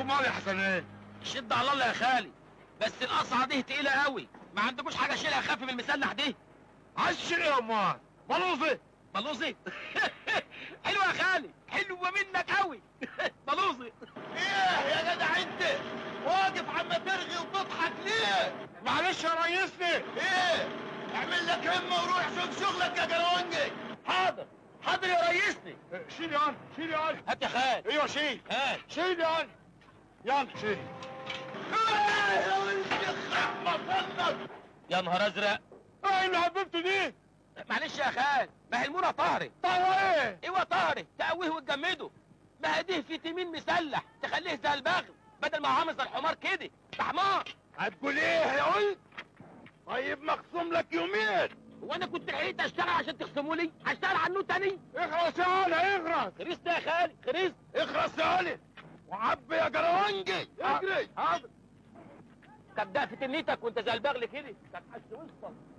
امال يا حسن ايه شد على الله يا خالي بس القصعه دي تقيله قوي ما عندكوش حاجه اشيلها اخف من المسلح دي عايز ايه يا امال بلوزي بلوزي حلوه يا خالي حلوه منك قوي بلوزي ايه يا جدع انت واقف عم ترغي وتضحك ليه معلش يا ريسني ايه اعمل لك همه وروح شوف شغلك يا جرونجي حاضر حاضر يا ريسني شيل يا علي شيل يا علي هات يا خال ايوه شيل هات شيل يا علي يلا شيل ايه يا ولد يخرب مطنك يا نهار ازرق ايه اللي حبيبته دي معلش يا خال ما هي المونه طهرت طيب ايه ايوه طهرت تقويه وتجمده ما هديه فيتامين مسلح تخليه زي البغل بدل ما هو عامل زي الحمار كده ده حمار هتقول ايه يا ولد طيب مخصوم لك يومين هو انا كنت لحقت اشتغل عشان تخصموا لي هشتغل عنه تاني اخرس يا علي اخرس خريست يا خالي خريست اخرس يا علي وعبي يا جرونجي اجري حاضر طب ده في تنيتك وانت زي البغل كده كانت حش وسطك